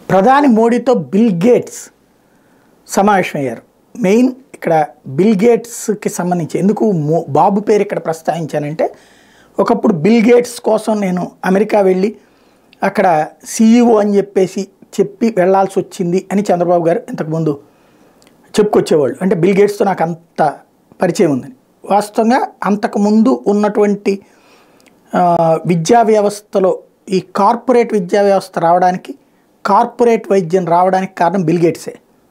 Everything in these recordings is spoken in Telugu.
ప్రధాని మోడీతో బిల్ గేట్స్ సమావేశమయ్యారు మెయిన్ ఇక్కడ బిల్ గేట్స్కి సంబంధించి ఎందుకు మో బాబు పేరు ఇక్కడ ప్రస్తావించానంటే ఒకప్పుడు బిల్ గేట్స్ కోసం నేను అమెరికా వెళ్ళి అక్కడ సీఈఓ అని చెప్పేసి చెప్పి వెళ్ళాల్సి వచ్చింది అని చంద్రబాబు గారు ఇంతకుముందు చెప్పుకొచ్చేవాళ్ళు అంటే బిల్ గేట్స్తో నాకు అంత పరిచయం ఉందని వాస్తవంగా అంతకుముందు ఉన్నటువంటి ఆ, విద్యా వ్యవస్థలో ఈ కార్పొరేట్ విద్యా వ్యవస్థ రావడానికి కార్పొరేట్ వైద్యం రావడానికి కారణం బిల్ గేట్సే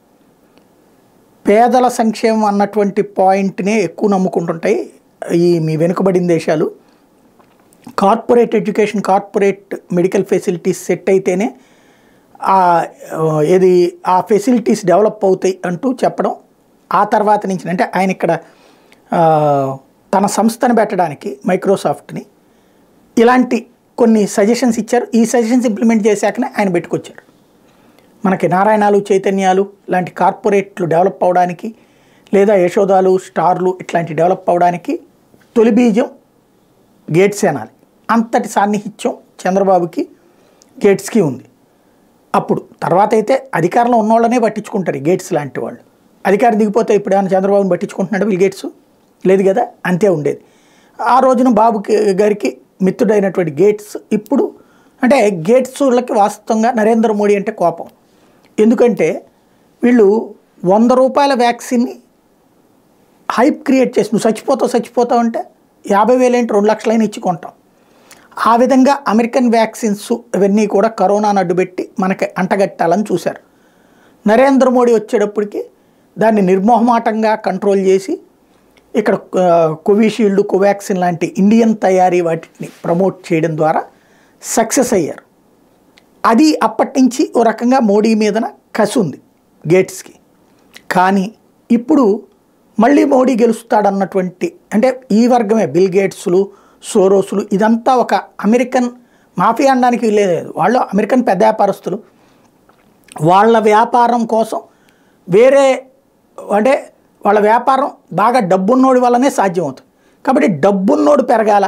పేదల సంక్షేమం అన్నటువంటి పాయింట్నే ఎక్కువ నమ్ముకుంటుంటాయి ఈ మీ వెనుకబడిన దేశాలు corporate education corporate medical facilities set అయితేనే ఆ ఆ, ఏది ఆ ఫెసిలిటీస్ డెవలప్ అవుతాయి అంటూ చెప్పడం ఆ తర్వాత నుంచి అంటే ఆయన ఇక్కడ ఆ, తన సంస్థను పెట్టడానికి మైక్రోసాఫ్ట్ని ఇలాంటి కొన్ని సజెషన్స్ ఇచ్చారు ఈ సజెషన్స్ ఇంప్లిమెంట్ చేశాకనే ఆయన పెట్టుకొచ్చారు మనకి నారాయణాలు చైతన్యాలు లాంటి కార్పొరేట్లు డెవలప్ అవడానికి లేదా యశోదాలు స్టార్లు ఇట్లాంటి డెవలప్ అవడానికి తొలి బీజం గేట్స్ అనాలి అంతటి సాన్నిహిత్యం చంద్రబాబుకి గేట్స్కి ఉంది అప్పుడు తర్వాత అయితే అధికారంలో ఉన్నోళ్ళనే పట్టించుకుంటారు ఈ గేట్స్ లాంటి వాళ్ళు అధికారం దిగిపోతే ఇప్పుడు ఏమైనా చంద్రబాబుని పట్టించుకుంటున్నాడు వీళ్ళు గేట్స్ లేదు కదా అంతే ఉండేది ఆ రోజున బాబుకి గారికి మిత్రుడైనటువంటి గేట్స్ ఇప్పుడు అంటే గేట్స్ వాళ్ళకి వాస్తవంగా నరేంద్ర మోడీ అంటే కోపం ఎందుకంటే వీళ్ళు వంద రూపాయల వ్యాక్సిన్ని హైప్ క్రియేట్ చేసి నువ్వు చచ్చిపోతావు చచ్చిపోతావు అంటే యాభై వేలేంటి రెండు లక్షలైన ఇచ్చి కొంటాం ఆ విధంగా అమెరికన్ వ్యాక్సిన్స్ ఇవన్నీ కూడా కరోనాను అడ్డుపెట్టి మనకి అంటగట్టాలని చూశారు నరేంద్ర మోడీ వచ్చేటప్పటికి దాన్ని నిర్మోహమాటంగా కంట్రోల్ చేసి ఇక్కడ ఆ, కోవిషీల్డ్ కోవాక్సిన్ లాంటి ఇండియన్ తయారీ వాటిని ప్రమోట్ చేయడం ద్వారా సక్సెస్ అయ్యారు అది అప్పటి నుంచి ఓ రకంగా మోడీ మీదన కసి ఉంది గేట్స్కి కానీ ఇప్పుడు మళ్ళీ మోడీ గెలుస్తాడన్నటువంటి అంటే ఈ వర్గమే బిల్ గేట్స్లు సోరోసులు ఇదంతా ఒక అమెరికన్ మాఫియా అనడానికి లేదు వాళ్ళు అమెరికన్ పెద్ద వ్యాపారస్తులు వాళ్ళ వ్యాపారం కోసం వేరే అంటే వాళ్ళ వ్యాపారం బాగా డబ్బున్నోడి వల్లనే సాధ్యమవుతుంది కాబట్టి డబ్బున్నోడు పెరగాల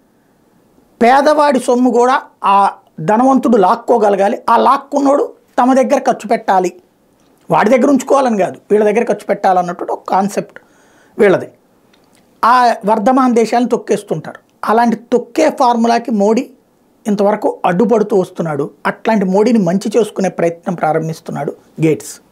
పేదవాడి సొమ్ము కూడా ఆ ధనవంతుడు లాక్కోగలగాలి ఆ లాక్కున్నోడు తమ దగ్గర ఖర్చు పెట్టాలి వాడి దగ్గర ఉంచుకోవాలని కాదు వీళ్ళ దగ్గర ఖర్చు పెట్టాలన్నట్టు ఒక కాన్సెప్ట్ వీళ్ళది ఆ వర్ధమాన దేశాలను తొక్కేస్తుంటారు అలాంటి తొక్కే ఫార్ములాకి మోడీ ఇంతవరకు అడ్డుపడుతూ వస్తున్నాడు అట్లాంటి మోడీని మంచి చేసుకునే ప్రయత్నం ప్రారంభిస్తున్నాడు గేట్స్